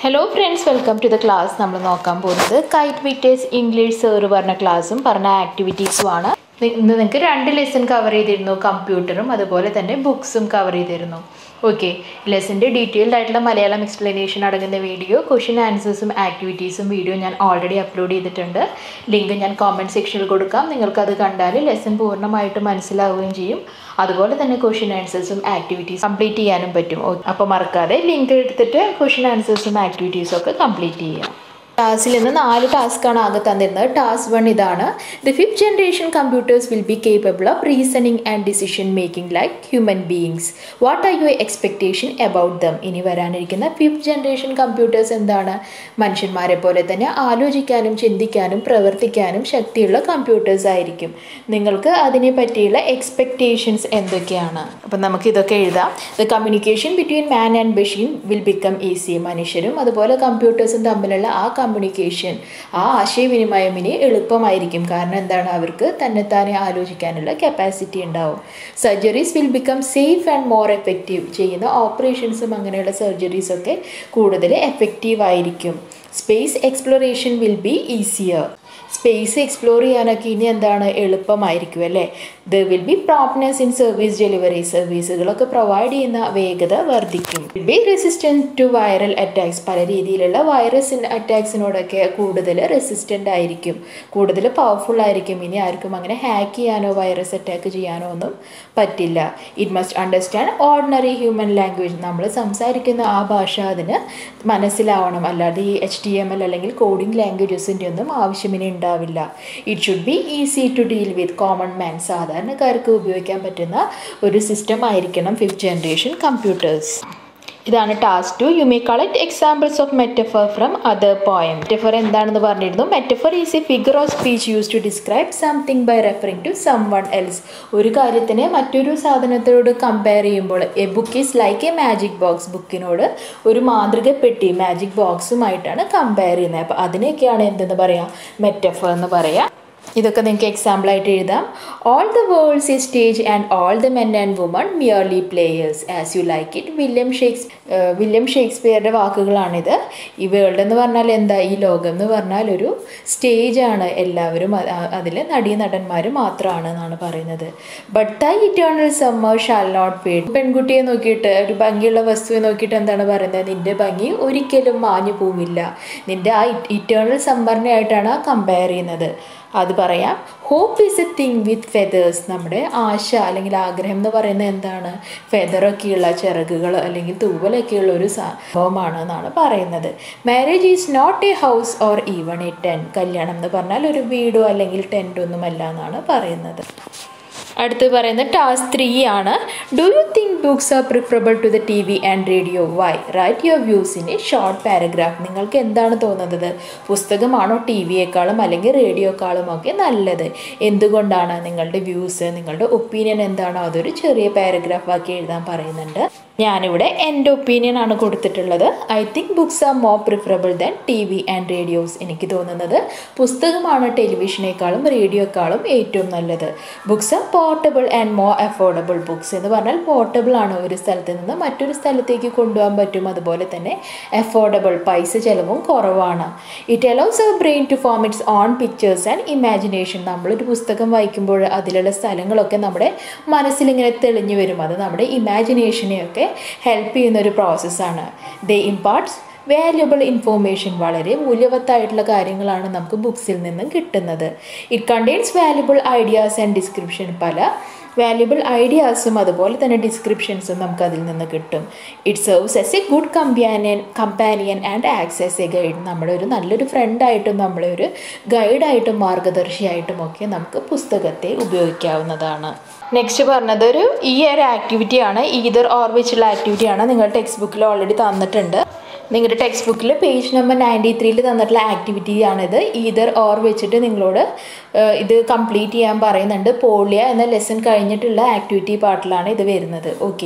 hello friends welcome to the class നമ്മൾ നോക്കാൻ പോകുന്നത് കൈറ്റ് വിറ്റേഴ്സ് ഇംഗ്ലീഷ് സേറ് പറഞ്ഞ ക്ലാസ്സും പറഞ്ഞ ആക്ടിവിറ്റീസുമാണ് ഇന്ന് നിങ്ങൾക്ക് രണ്ട് ലെസൺ കവർ ചെയ്തിരുന്നു കമ്പ്യൂട്ടറും അതുപോലെ തന്നെ ബുക്സും കവർ ചെയ്തിരുന്നു ഓക്കെ ലെസൻ്റെ ഡീറ്റെയിൽഡ് ആയിട്ടുള്ള മലയാളം എക്സ്പ്ലനേഷൻ അടങ്ങുന്ന വീഡിയോ ക്വസ്റ്റ്യൻ ആൻസേഴ്സും ആക്ടിവിറ്റീസും വീഡിയോ ഞാൻ ഓൾറെഡി അപ്ലോഡ് ചെയ്തിട്ടുണ്ട് ലിങ്ക് ഞാൻ കോമെൻറ്റ് സെക്ഷനിൽ കൊടുക്കാം നിങ്ങൾക്കത് കണ്ടാൽ ലെസൺ പൂർണ്ണമായിട്ട് മനസ്സിലാവുകയും ചെയ്യും അതുപോലെ തന്നെ ക്വസ്റ്റ്യൻ ആൻസേഴ്സും ആക്ടിവിറ്റീസ് കംപ്ലീറ്റ് ചെയ്യാനും പറ്റും അപ്പോൾ മറക്കാതെ ലിങ്ക് എടുത്തിട്ട് ക്വസ്റ്റ്യൻ ആൻസേഴ്സും ആക്ടിവിറ്റീസും ഒക്കെ കംപ്ലീറ്റ് ചെയ്യാം ടാസ്കിൽ നിന്ന് നാല് ടാസ്ക്കാണ് ആകെ തന്നിരുന്നത് ടാസ്ക് വൺ ഇതാണ് the fifth generation computers will be capable of reasoning and decision making like human beings what are your expectation about them ഇനി വരാനിരിക്കുന്ന ഫിഫ്ത് ജനറേഷൻ കമ്പ്യൂട്ടേഴ്സ് എന്താണ് മനുഷ്യന്മാരെ പോലെ തന്നെ ആലോചിക്കാനും ചിന്തിക്കാനും പ്രവർത്തിക്കാനും ശക്തിയുള്ള കമ്പ്യൂട്ടേഴ്സ് ആയിരിക്കും നിങ്ങൾക്ക് അതിനെ പറ്റിയുള്ള എക്സ്പെക്ടേഷൻസ് എന്തൊക്കെയാണ് അപ്പം നമുക്ക് ഇതൊക്കെ എഴുതാം the communication between man and machine will become easy മനുഷ്യരും അതുപോലെ കമ്പ്യൂട്ടേഴ്സും തമ്മിലുള്ള ആ കമ്മ്യൂണിക്കേഷൻ ആ ആശയവിനിമയം ഇനി എളുപ്പമായിരിക്കും കാരണം എന്താണ് അവർക്ക് തന്നെത്താനെ ആലോചിക്കാനുള്ള കപ്പാസിറ്റി ഉണ്ടാവും surgeries will become safe and more effective ചെയ്യുന്ന ഓപ്പറേഷൻസും അങ്ങനെയുള്ള സർജറീസൊക്കെ കൂടുതൽ എഫക്റ്റീവ് ആയിരിക്കും space exploration will be easier space explore ചെയ്യാനൊക്കെ ഇനി എന്താണ് എളുപ്പമായിരിക്കും അല്ലേ the will be promptness in service delivery സർവീസുകളൊക്കെ പ്രൊവൈഡ് ചെയ്യുന്ന വേഗത വർദ്ധിക്കും will be resistant to viral attacks പല രീതിയിലുള്ള വൈറസ് അറ്റാക്സിനോടൊക്കെ കൂടുതൽ റെസിസ്റ്റൻ്റ് ആയിരിക്കും കൂടുതൽ പവർഫുൾ ആയിരിക്കും ഇനി ആർക്കും അങ്ങനെ ഹാക്ക് ചെയ്യാനോ വൈറസ് അറ്റാക്ക് ചെയ്യാനോ ഒന്നും പറ്റില്ല it must understand ordinary human language നമ്മൾ സംസാരിക്കുന്ന ആ ഭാഷ അതിന് മനസ്സിലാവണം അല്ലാതെ ഈ എച്ച് ടി എം എൽ അല്ലെങ്കിൽ കോഡിംഗ് ലാംഗ്വേജസിൻ്റെ ഒന്നും ആവശ്യമിനി ഉണ്ടാവില്ല it should be easy to deal with common man സാധാരണക്കാർക്ക് ഉപയോഗിക്കാൻ പറ്റുന്ന ഒരു സിസ്റ്റം ആയിരിക്കണം ഫിഫ്ത്ത് ജനറേഷൻ കമ്പ്യൂട്ടേഴ്സ് ഇതാണ് task two you may collect examples of metaphor from other poem metaphor എന്താണെന്ന് പറഞ്ഞിരുന്നു metaphor is a figure of speech use to describe something by referring to someone else ഒരു കാര്യത്തിനെ മറ്റൊരു സാധനത്തോട് compare ചെയ്യുമ്പോൾ a book is like a magic box ബുക്കിനോട് ഒരു മാതൃക പെട്ടി മാജിക് ബോക്സുമായിട്ടാണ് കമ്പയർ ചെയ്യുന്നത് അപ്പോൾ അതിനെയൊക്കെയാണ് എന്തെന്ന് പറയാം മെറ്റഫർ എന്ന് പറയാം ഇതൊക്കെ നിങ്ങൾക്ക് എക്സാമ്പിളായിട്ട് എഴുതാം all the world's a stage and all the men and women merely players as you like it William Shakes William ഷേക്സ്പിയറുടെ വാക്കുകളാണിത് ഈ വേൾഡ് എന്ന് പറഞ്ഞാൽ എന്താ ഈ ലോകം എന്ന് പറഞ്ഞാൽ ഒരു സ്റ്റേജാണ് എല്ലാവരും അതിൽ നടീ നടന്മാർ മാത്രമാണ് എന്നാണ് പറയുന്നത് but the eternal summer shall not fade പെൺകുട്ടിയെ നോക്കിയിട്ട് ഒരു ഭംഗിയുള്ള വസ്തുവെ നോക്കിയിട്ട് എന്താണ് പറയുന്നത് നിന്റെ ഭംഗി ഒരിക്കലും മാഞ്ഞു പോവില്ല നിന്റെ ആ ഇറ്റേണൽ സമ്മറിനെ ആയിട്ടാണ് കമ്പയർ ചെയ്യുന്നത് അത് പറയാം hope is a thing with feathers നമ്മുടെ ആശ അല്ലെങ്കിൽ ആഗ്രഹം എന്ന് പറയുന്നത് എന്താണ് ഫെതറൊക്കെയുള്ള ചിറകുകൾ അല്ലെങ്കിൽ തൂവലൊക്കെയുള്ള ഒരു സംഭവമാണ് എന്നാണ് പറയുന്നത് marriage is not a house or even a tent കല്യാണം എന്ന് പറഞ്ഞാൽ ഒരു വീടോ അല്ലെങ്കിൽ ടെൻ്റ് ഒന്നുമല്ല എന്നാണ് പറയുന്നത് അടുത്ത് പറയുന്നത് ടാസ്ക് ത്രീ ആണ് do you think books are preferable to the T V and radio why write your views in a short paragraph നിങ്ങൾക്ക് എന്താണ് തോന്നുന്നത് പുസ്തകമാണോ ടി വിയേക്കാളും അല്ലെങ്കിൽ റേഡിയോക്കാളും ഒക്കെ നല്ലത് എന്തുകൊണ്ടാണ് നിങ്ങളുടെ വ്യൂസ് നിങ്ങളുടെ ഒപ്പീനിയൻ എന്താണോ അതൊരു ചെറിയ പാരഗ്രാഫ് ആക്കി എഴുതാൻ പറയുന്നുണ്ട് ഞാനിവിടെ എൻ്റെ ഒപ്പീനിയൻ ആണ് കൊടുത്തിട്ടുള്ളത് I think books are more preferable than T V and radios എനിക്ക് തോന്നുന്നത് പുസ്തകമാണ് ടെലിവിഷനേക്കാളും റേഡിയോക്കാളും ഏറ്റവും നല്ലത് books are portable and more affordable books എന്ന് പറഞ്ഞാൽ പോർട്ടബിൾ ആണ് ഒരു സ്ഥലത്ത് നിന്ന് മറ്റൊരു സ്ഥലത്തേക്ക് കൊണ്ടുപോകാൻ പറ്റും അതുപോലെ തന്നെ അഫോർഡബിൾ പൈസ ചിലവും കുറവാണ് it allows our brain to form its own pictures and imagination നമ്മളൊരു പുസ്തകം വായിക്കുമ്പോൾ അതിലുള്ള സ്ഥലങ്ങളൊക്കെ നമ്മുടെ മനസ്സിലിങ്ങനെ തെളിഞ്ഞു വരും അത് നമ്മുടെ ഇമാജിനേഷനെയൊക്കെ ഹെൽപ്പ് ചെയ്യുന്ന ഒരു പ്രോസസ്സാണ് ദ ഇമ്പാർട്ട്സ് വാല്യുബിൾ ഇൻഫോർമേഷൻ വളരെ മൂല്യവത്തായിട്ടുള്ള കാര്യങ്ങളാണ് നമുക്ക് ബുക്സിൽ നിന്നും കിട്ടുന്നത് it contains valuable ideas and description പല വാല്യുബിൾ ഐഡിയാസും അതുപോലെ തന്നെ ഡിസ്ക്രിപ്ഷൻസും നമുക്ക് അതിൽ നിന്ന് കിട്ടും it serves as a good companion companion and acts as a guide നമ്മുടെ ഒരു നല്ലൊരു ഫ്രണ്ടായിട്ടും നമ്മളെ ഒരു ഗൈഡായിട്ടും മാർഗദർശിയായിട്ടും ഒക്കെ നമുക്ക് പുസ്തകത്തെ ഉപയോഗിക്കാവുന്നതാണ് നെക്സ്റ്റ് പറഞ്ഞത് ഒരു ഈ ഒരു ആക്ടിവിറ്റിയാണ് ഈതർ ഓർ വെച്ചുള്ള ആക്ടിവിറ്റിയാണ് നിങ്ങൾ ടെക്സ്റ്റ് ബുക്കിൽ ഓൾറെഡി തന്നിട്ടുണ്ട് നിങ്ങളുടെ ടെക്സ്റ്റ് ബുക്കിൽ പേജ് നമ്പർ നയൻറ്റി ത്രീയിൽ തന്നിട്ടുള്ള ആക്ടിവിറ്റിയാണിത് ഈതർ ഓർ വെച്ചിട്ട് നിങ്ങളോട് ഇത് കംപ്ലീറ്റ് ചെയ്യാൻ പറയുന്നുണ്ട് പോളിയ എന്ന ലെസൺ കഴിഞ്ഞിട്ടുള്ള ആക്ടിവിറ്റി പാർട്ടിലാണ് ഇത് വരുന്നത് ഓക്കെ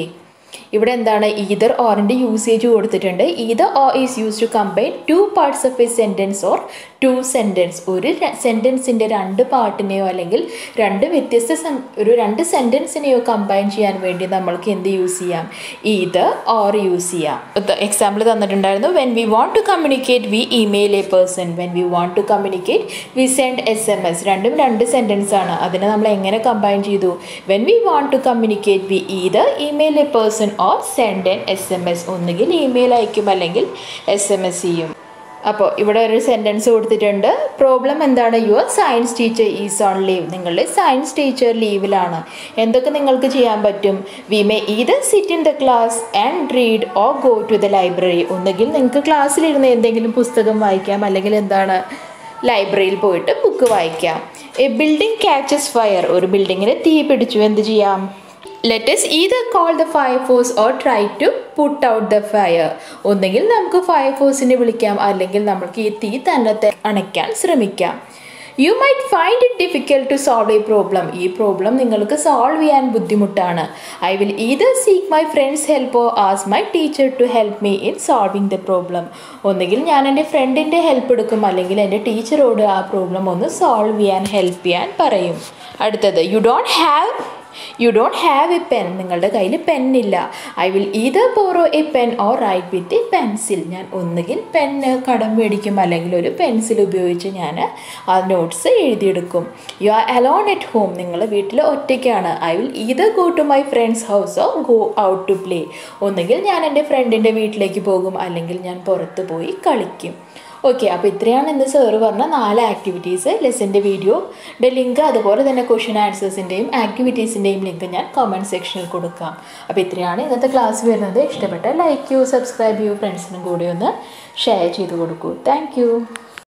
ഇവിടെ എന്താണ് ഈതർ ഓറിൻ്റെ യൂസേജ് കൊടുത്തിട്ടുണ്ട് either or is use to combine two parts of a sentence or two sentence ഒരു സെൻറ്റൻസിൻ്റെ രണ്ട് പാർട്ടിനെയോ അല്ലെങ്കിൽ രണ്ട് വ്യത്യസ്ത സം- ഒരു രണ്ട് സെൻറ്റൻസിനെയോ കമ്പൈൻ ചെയ്യാൻ വേണ്ടി നമ്മൾക്ക് എന്ത് യൂസ് ചെയ്യാം ഈതർ ഓർ യൂസ് ചെയ്യാം എക്സാമ്പിൾ തന്നിട്ടുണ്ടായിരുന്നു when we want to communicate we email a person when we want to communicate we send S M S രണ്ടും രണ്ട് സെൻറ്റൻസ് ആണ് അതിനെ നമ്മൾ എങ്ങനെ കമ്പൈൻ ചെയ്തു when we want to communicate we either email a person or send an S M S ഒന്നുകിൽ email അയക്കും അല്ലെങ്കിൽ എസ് എം എസ് ചെയ്യും അപ്പോൾ ഇവിടെ ഒരു സെൻറ്റൻസ് കൊടുത്തിട്ടുണ്ട് പ്രോബ്ലം എന്താണ് your science teacher is on leave നിങ്ങളുടെ സയൻസ് ടീച്ചർ ലീവിലാണ് എന്തൊക്കെ നിങ്ങൾക്ക് ചെയ്യാൻ പറ്റും we may either sit in the class and read or go to the library ഒന്നുകിൽ നിങ്ങൾക്ക് ക്ലാസ്സിലിരുന്ന് എന്തെങ്കിലും പുസ്തകം വായിക്കാം അല്ലെങ്കിൽ എന്താണ് ലൈബ്രറിയിൽ പോയിട്ട് ബുക്ക് വായിക്കാം എ ബിൽഡിംഗ് ക്യാച്ചസ് ഫയർ ഒരു ബിൽഡിങ്ങിന് തീ പിടിച്ചു എന്ത് ചെയ്യാം let's either call the fire force or try to put out the fire ഒന്നുകിൽ നമുക്ക് ഫയർ ഫോഴ്സിനെ വിളിക്കാം അല്ലെങ്കിൽ നമുക്ക് ഈ തീ തന്നെ ത- അണയ്ക്കാൻ ശ്രമിക്കാം you might find it difficult to solve a problem ഈ പ്രോബ്ലം നിങ്ങൾക്ക് സോൾവ് ചെയ്യാൻ ബുദ്ധിമുട്ടാണ് I will either seek my friends help or ask my teacher to help me in solving the problem ഒന്നുകിൽ ഞാൻ എൻ്റെ ഫ്രണ്ടിൻ്റെ ഹെൽപ്പ് എടുക്കും അല്ലെങ്കിൽ എൻ്റെ ടീച്ചറോട് ആ പ്രോബ്ലം ഒന്ന് സോൾവ് ചെയ്യാൻ ഹെൽപ്പ് ചെയ്യാൻ പറയും അടുത്തത് you don't have you don't have a pen നിങ്ങളുടെ കയ്യിൽ പെന്നില്ല I will either borrow a pen or write with a pencil ഞാൻ ഒന്നുകിൽ പെന്ന് കടം മേടിക്കും അല്ലെങ്കിൽ ഒരു പെൻസിൽ ഉപയോഗിച്ച് ഞാൻ ആ നോട്ട്സ് എഴുതിയെടുക്കും you are alone at home നിങ്ങൾ വീട്ടിൽ ഒറ്റയ്ക്കാണ് I will either go to my friends house or go out to play ഒന്നുകിൽ ഞാൻ എൻ്റെ ഫ്രണ്ടിൻ്റെ വീട്ടിലേക്ക് പോകും അല്ലെങ്കിൽ ഞാൻ പുറത്ത് പോയി കളിക്കും ഓക്കെ അപ്പോൾ ഇത്രയാണ് ഇന്ന് സാറ് പറഞ്ഞ നാല് ആക്ടിവിറ്റീസ് ലെസൻ്റെ വീഡിയോയുടെ ലിങ്ക് അതുപോലെ തന്നെ ക്വസ്റ്റ്യൻ ആൻസേഴ്സിൻ്റെയും ആക്ടിവിറ്റീസിൻ്റെയും ലിങ്ക് ഞാൻ കമൻറ്റ് സെക്ഷനിൽ കൊടുക്കാം അപ്പോൾ ഇത്രയാണ് ഇന്നത്തെ ക്ലാസ് വരുന്നത് ഇഷ്ടപ്പെട്ട ലൈക്ക് ചെയ്യൂ സബ്സ്ക്രൈബ് ചെയ്യൂ ഫ്രണ്ട്സിനും കൂടി ഒന്ന് ഷെയർ ചെയ്ത് കൊടുക്കൂ താങ്ക്